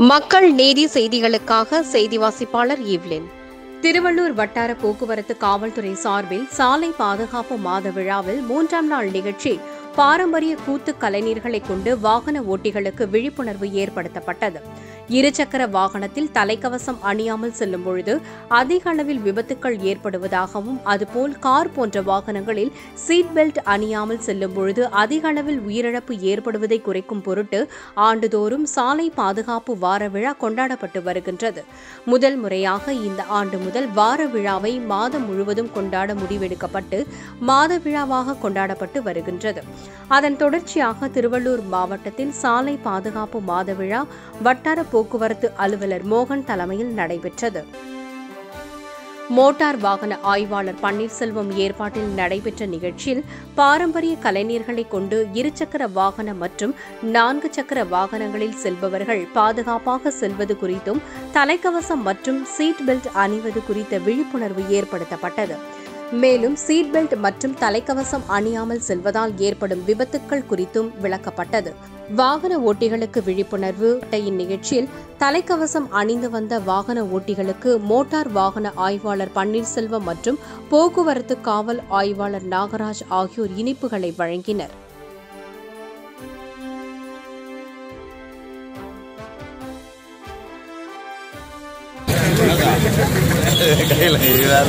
மக்கள் நீதி செய்திகளுக்காக செய்தி வாசிப்பாளர் ஈவ்லின் திருவள்ளூர் வட்டார போக்குவரத்து காவல்துறை சார்பில் சாலை பாதுகாப்பு மாத விழாவில் மூன்றாம் நாள் நிகழ்ச்சி பாரம்பரிய கூத்து கலைஞர்களை கொண்டு வாகன ஓட்டிகளுக்கு விழிப்புணர்வு ஏற்படுத்தப்பட்டது இருசக்கர வாகனத்தில் தலைக்கவசம் அணியாமல் செல்லும் பொழுது அதிக அளவில் விபத்துக்கள் ஏற்படுவதாகவும் அதுபோல் கார் போன்ற வாகனங்களில் சீட் பெல்ட் அணியாமல் செல்லும் பொழுது அதிக அளவில் உயிரிழப்பு ஏற்படுவதை குறைக்கும் பொருட்டு ஆண்டுதோறும் சாலை பாதுகாப்பு வார விழா கொண்டாடப்பட்டு வருகின்றது முதல் முறையாக இந்த ஆண்டு முதல் வார விழாவை மாதம் முழுவதும் கொண்டாட முடிவெடுக்கப்பட்டு மாத விழாவாக கொண்டாடப்பட்டு வருகின்றது அதன் தொடர்ச்சியாக திருவள்ளூர் மாவட்டத்தில் சாலை பாதுகாப்பு மாத விழா வட்டார போக்குவரத்து அலுவலர் மோகன் தலைமையில் நடைபெற்றது மோட்டார் வாகன ஆய்வாளர் பன்னீர்செல்வம் ஏற்பாட்டில் நடைபெற்ற நிகழ்ச்சியில் பாரம்பரிய கலைஞர்களை கொண்டு இருசக்கர வாகன மற்றும் நான்கு சக்கர வாகனங்களில் செல்பவர்கள் பாதுகாப்பாக செல்வது குறித்தும் தலைக்கவசம் மற்றும் சீட் பெல்ட் அணிவது குறித்த விழிப்புணர்வு ஏற்படுத்தப்பட்டது மேலும் சீட் பெல்ட் மற்றும் தலைக்கவசம் அணியாமல் செல்வதால் ஏற்படும் விபத்துக்கள் குறித்தும் விளக்கப்பட்டது வாகன ஓட்டிகளுக்கு விழிப்புணர்வு இந்நிகழ்ச்சியில் தலைக்கவசம் அணிந்து வந்த வாகன ஓட்டிகளுக்கு மோட்டார் வாகன ஆய்வாளர் பன்னீர்செல்வம் மற்றும் போக்குவரத்து காவல் ஆய்வாளர் நாகராஜ் ஆகியோர் இனிப்புகளை வழங்கினர் கையில் இதுதான்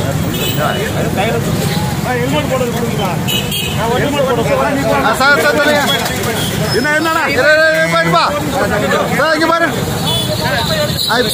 சார் சார் சொல்லுங்க என்ன என்னண்ணா இரு, இரு, இரு, பாருப்பா சார் இங்க பாரு ஆய்.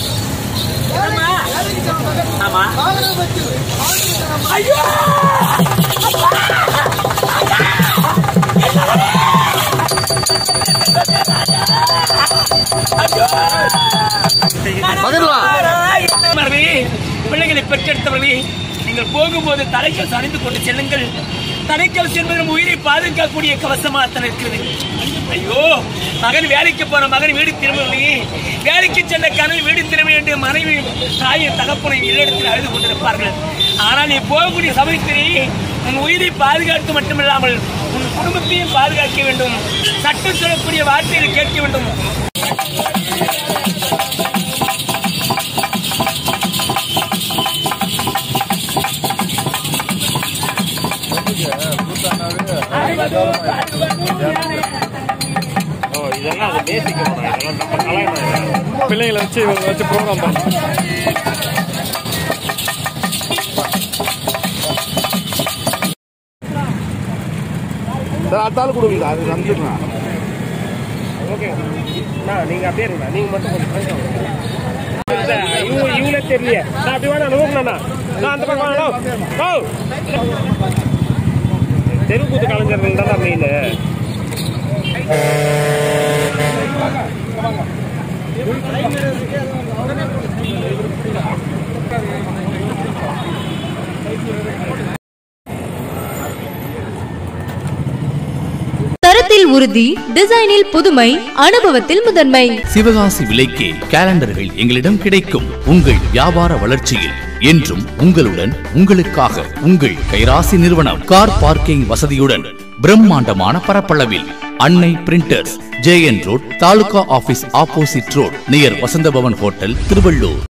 பகிரலாம் மரபே, பிள்ளைகளை பெற்றெடுத்தவர்களே நீங்கள் போகும்போது தலைக்கல் அணிந்து கொண்டு செல்லுங்கள் தலைக்கல் என்பது நம் உயிரை பாதுகாக்கக்கூடிய கவசமாகத்தான் இருக்கிறது ஐயோ மகன் வேலைக்கு போன மகன் வீடு திரும்பவில்லையே வேலைக்கு சென்ற கணவன் வீடு திரும்ப வேண்டிய மனைவி தாயின் தகப்பனை இல்லிடத்தில் அழுது கொண்டிருப்பார்கள் ஆனால் நீ போகக்கூடிய சமயத்திலே உன் உயிரை பாதுகாத்து மட்டுமில்லாமல் உன் குடும்பத்தையும் பாதுகாக்க வேண்டும் சட்டம் சொல்லக்கூடிய வார்த்தைகளை கேட்க வேண்டும் பிள்ளைங்களை வச்சு இவங்க வச்சு ப்ரோக்ராம் பண்ணோம் சார் அடுத்த ஆள் கொடுங்க அது வந்துடுறேன் ஓகே நீங்க அப்படியே இருங்க நீங்க மட்டும் கொஞ்சம் ஃப்ரெண்ட்ஸ் இவங்க இவங்களே தெரியலையே நான் அப்படி வேணா நோக்கணா நான் அந்த பக்கம் வேணா ஓ தெருக்கூத்து கலைஞர்கள் தான் மெயின் தரத்தில் உறுதி டிசைனில் புதுமை அனுபவத்தில் முதன்மை சிவகாசி விலைக்கே கேலண்டர்கள் எங்களிடம் கிடைக்கும் உங்கள் வியாபார வளர்ச்சியில் என்றும் உங்களுடன் உங்களுக்காக உங்கள் கைராசி நிறுவனம் கார் பார்க்கிங் வசதியுடன் பிரம்மாண்டமான பரப்பளவில் Annai printers JN road taluka office opposite road near Vasantha Bhavan hotel Tiruvallur